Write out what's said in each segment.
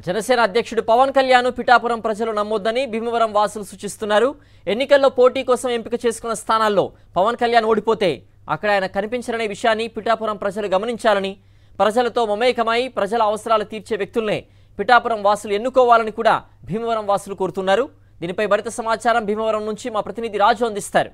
జనసేన అధ్యక్షుడు పవన్ కళ్యాణ్ పిఠాపురం ప్రజలు నమ్మొద్దని భీమవరం వాసులు సూచిస్తున్నారు ఎన్నికల్లో పోటీ కోసం ఎంపిక చేసుకున్న స్థానాల్లో పవన్ కళ్యాణ్ ఓడిపోతే అక్కడ ఆయన కనిపించరనే విషయాన్ని పిఠాపురం ప్రజలు గమనించాలని ప్రజలతో మమేకమై ప్రజల అవసరాలు తీర్చే వ్యక్తుల్నే పిఠాపురం వాసులు ఎన్నుకోవాలని కూడా భీమవరం వాసులు కోరుతున్నారు దీనిపై మరింత సమాచారం భీమవరం నుంచి మా ప్రతినిధి రాజు అందిస్తారు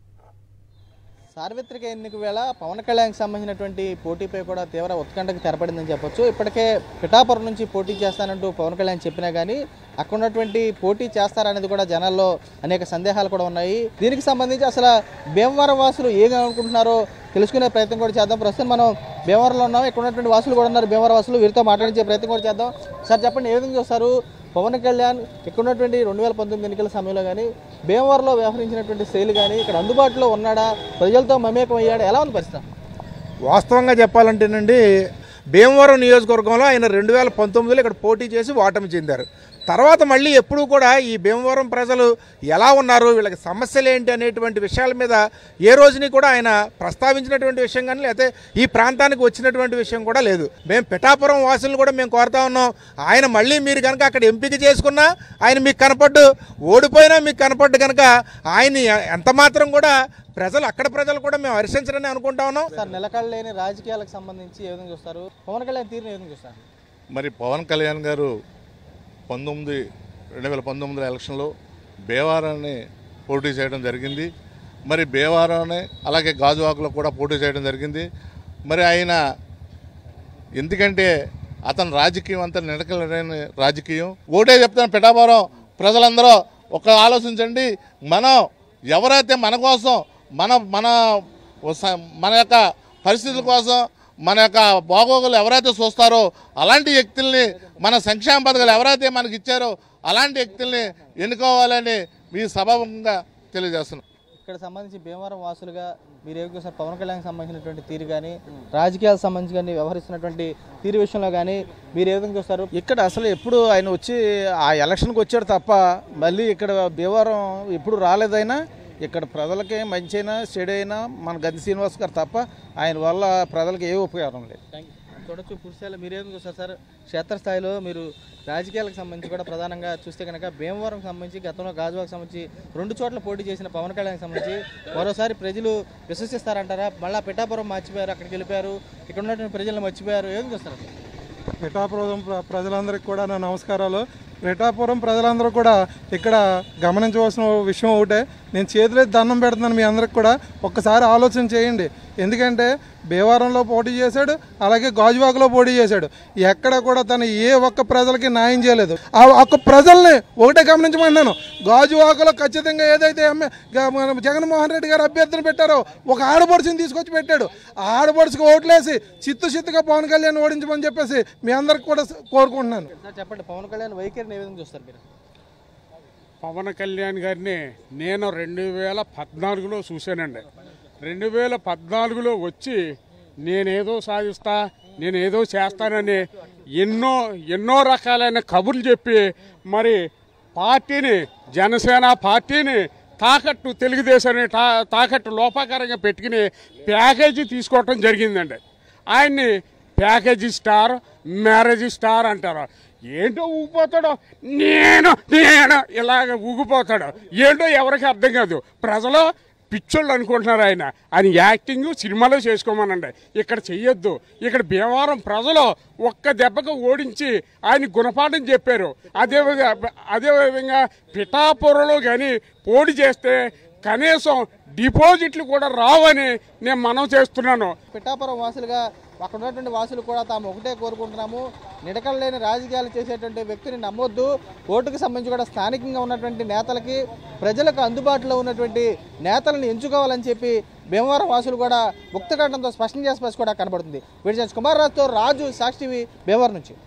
సార్వత్రిక ఎన్నిక వేళ పవన్ కళ్యాణ్కి సంబంధించినటువంటి పోటీపై కూడా తీవ్ర ఉత్కంఠకు తెరపడిందని చెప్పొచ్చు ఇప్పటికే పిఠాపురం నుంచి పోటీ చేస్తానంటూ పవన్ కళ్యాణ్ చెప్పినా కానీ అక్కడ ఉన్నటువంటి పోటీ చేస్తారనేది కూడా జనాల్లో అనేక సందేహాలు కూడా ఉన్నాయి దీనికి సంబంధించి అసలు భీమవరం వాసులు ఏం అనుకుంటున్నారో తెలుసుకునే ప్రయత్నం కూడా చేద్దాం ప్రస్తుతం మనం భీమవరంలో ఉన్నాం ఇక్కడ ఉన్నటువంటి వాసులు కూడా ఉన్నారు భీమవరం వాసులు వీరితో మాట్లాడించే ప్రయత్నం కూడా చేద్దాం సార్ చెప్పండి ఏ విధంగా చూస్తారు పవన్ కళ్యాణ్ ఇక్కడ ఉన్నటువంటి రెండు వేల పంతొమ్మిది ఎన్నికల సమయంలో కానీ భీమవరంలో వ్యవహరించినటువంటి శైలి కానీ ఇక్కడ అందుబాటులో ఉన్నాడా ప్రజలతో మమేకం అయ్యాడా ఎలా ఉంది పరిస్థితి వాస్తవంగా చెప్పాలంటేనండి భీమవరం నియోజకవర్గంలో ఆయన రెండు వేల పంతొమ్మిదిలో ఇక్కడ పోటీ చేసి ఓటమి చెందారు తర్వాత మళ్ళీ ఎప్పుడూ కూడా ఈ భీమవరం ప్రజలు ఎలా ఉన్నారు వీళ్ళకి సమస్యలు ఏంటి అనేటువంటి విషయాల మీద ఏ రోజుని కూడా ఆయన ప్రస్తావించినటువంటి విషయం కానీ లేకపోతే ఈ ప్రాంతానికి వచ్చినటువంటి విషయం కూడా లేదు మేము పిఠాపురం వాసులను కూడా మేము కోరుతా ఉన్నాం ఆయన మళ్ళీ మీరు కనుక అక్కడ ఎంపిక చేసుకున్నా ఆయన మీకు కనపడ్డు ఓడిపోయినా మీకు కనపడ్డు కనుక ఆయన ఎంత మాత్రం కూడా ప్రజలు అక్కడ ప్రజలు కూడా మేము హర్షించరని అనుకుంటా ఉన్నాం సార్ నిలకడ లేని రాజకీయాలకు సంబంధించి ఏ విధంగా చూస్తారు పవన్ కళ్యాణ్ తీరుని ఏ విధంగా చూస్తారు మరి పవన్ కళ్యాణ్ గారు పంతొమ్మిది రెండు వేల పంతొమ్మిది ఎలక్షన్లో బేవారాన్ని పోటీ చేయడం జరిగింది మరి బేవారాన్ని అలాగే గాజువాకలో కూడా పోటీ చేయడం జరిగింది మరి ఆయన ఎందుకంటే అతని రాజకీయం అంతా నిలకలేని రాజకీయం ఓటే చెప్తాను పిఠాపురం ప్రజలందరూ ఒక ఆలోచించండి మనం ఎవరైతే మన కోసం మన మన స- మన యొక్క పరిస్థితుల కోసం మన యొక్క బాగోగులు ఎవరైతే చూస్తారో అలాంటి వ్యక్తుల్ని మన సంక్షేమ పథకాలు ఎవరైతే మనకి ఇచ్చారో అలాంటి వ్యక్తుల్ని ఎన్నుకోవాలని మీ సభాముఖంగా తెలియజేస్తున్నాం ఇక్కడ సంబంధించి భీమవరం వాసులుగా మీరు ఏం చూస్తారు పవన్ కళ్యాణ్ సంబంధించినటువంటి తీరు కానీ రాజకీయాలకు సంబంధించి కానీ వ్యవహరిస్తున్నటువంటి తీరు విషయంలో కానీ మీరు ఏ విధంగా చూస్తారు ఇక్కడ అసలు ఎప్పుడు ఆయన వచ్చి ఆ ఎలక్షన్కి వచ్చాడు తప్ప మళ్ళీ ఇక్కడ భీమవరం ఎప్పుడు రాలేదైనా ఇక్కడ ప్రజలకి మంచి అయినా చెడు అయినా మన గంది శ్రీనివాస్ గారు తప్ప ఆయన వల్ల ప్రజలకు ఏ ఉపయోగం లేదు చూడొచ్చు పురుషాలు మీరు ఏం చూస్తారు సార్ క్షేత్రస్థాయిలో మీరు రాజకీయాలకు సంబంధించి కూడా ప్రధానంగా చూస్తే కనుక భీమవరం సంబంధించి గతంలో గాజువాకు సంబంధించి రెండు చోట్ల పోటీ చేసిన పవన్ కళ్యాణ్ సంబంధించి మరోసారి ప్రజలు విశ్వసిస్తారంటారా మళ్ళా పిఠాపురం మర్చిపోయారు అక్కడికి వెళ్ళిపోయారు ఇక్కడ ఉన్నటువంటి ప్రజలను మర్చిపోయారు ఏం చూస్తారు పిఠాపురం ప్ర- ప్రజలందరికీ కూడా నా నమస్కారాలు పిఠాపురం ప్రజలందరూ కూడా ఇక్కడ గమనించవలసిన విషయం ఒకటే నేను చేతులెత్తి దండం పెడుతున్నాను మీ అందరికి కూడా ఒక్కసారి ఆలోచన చేయండి ఎందుకంటే భీమవరంలో పోటీ చేశాడు అలాగే గాజువాకలో పోటీ చేశాడు ఎక్కడ కూడా తను ఏ ఒక్క ప్రజలకి న్యాయం చేయలేదు ఆ ఒక్క ప్రజల్ని ఒకటే గమనించమన్నాను గాజువాకలో ఖచ్చితంగా ఏదైతే ఎమ్మె- గ- మన జగన్మోహన్ రెడ్డి గారు అభ్యర్థిని పెట్టారో ఒక ఆడపడుచుని తీసుకొచ్చి పెట్టాడు ఆ ఆడపడుచుకు ఓట్లేసి చిత్తు చిత్తుగా పవన్ కళ్యాణ్ ఓడించమని చెప్పేసి మీ అందరికి కూడా కోరుకుంటున్నాను సార్ చెప్పండి పవన్ కళ్యాణ్ వైఖరిని ఏ విధంగా చూస్తారు మీరు పవన్ కళ్యాణ్ గారిని నేను రెండు వేల పద్నాలుగులో చూశానండి రెండు వేల పద్నాలుగులో వచ్చి నేనేదో సాధిస్తా నేనేదో చేస్తానని ఎన్నో ఎన్నో రకాలైన కబుర్లు చెప్పి మరి పార్టీని జనసేన పార్టీని తాకట్టు తెలుగుదేశాన్ని తా తాకట్టు లోపాకరంగా పెట్టుకుని ప్యాకేజీ తీసుకోవటం జరిగిందండి ఆయన్ని ప్యాకేజీ స్టార్ మ్యారేజ్ స్టార్ అంటారు ఏంటో ఊగిపోతాడో నేను నేను ఇలాగ ఊగిపోతాడు ఏంటో ఎవరికి అర్థం కాదు ప్రజలు పిచ్చోళ్ళు అనుకుంటున్నారు ఆయన ఆయన యాక్టింగ్ సినిమాలో చేసుకోమనండి ఇక్కడ చెయ్యొద్దు ఇక్కడ భీమవరం ప్రజలు ఒక్క దెబ్బకు ఓడించి ఆయన గుణపాఠం చెప్పారు అదే విధంగా అదే విధంగా పిఠాపురంలో కానీ పోటీ చేస్తే కనీసం డిపాజిట్లు కూడా రావని నేను మనం చేస్తున్నాను పిఠాపురం వాసులుగా అక్కడ ఉన్నటువంటి వాసులు కూడా తాము ఒకటే కోరుకుంటున్నాము నిడకడ లేని రాజకీయాలు చేసేటువంటి వ్యక్తిని నమ్మొద్దు ఓటుకు సంబంధించి కూడా స్థానికంగా ఉన్నటువంటి నేతలకి ప్రజలకు అందుబాటులో ఉన్నటువంటి నేతలను ఎంచుకోవాలని చెప్పి భీమవరం వాసులు కూడా ముక్తకంఠంతో స్పష్టం చేసి కూడా కనబడుతుంది వీడి కుమార్ రాజుతో రాజు సాక్షి టీవీ భీమవరం నుంచి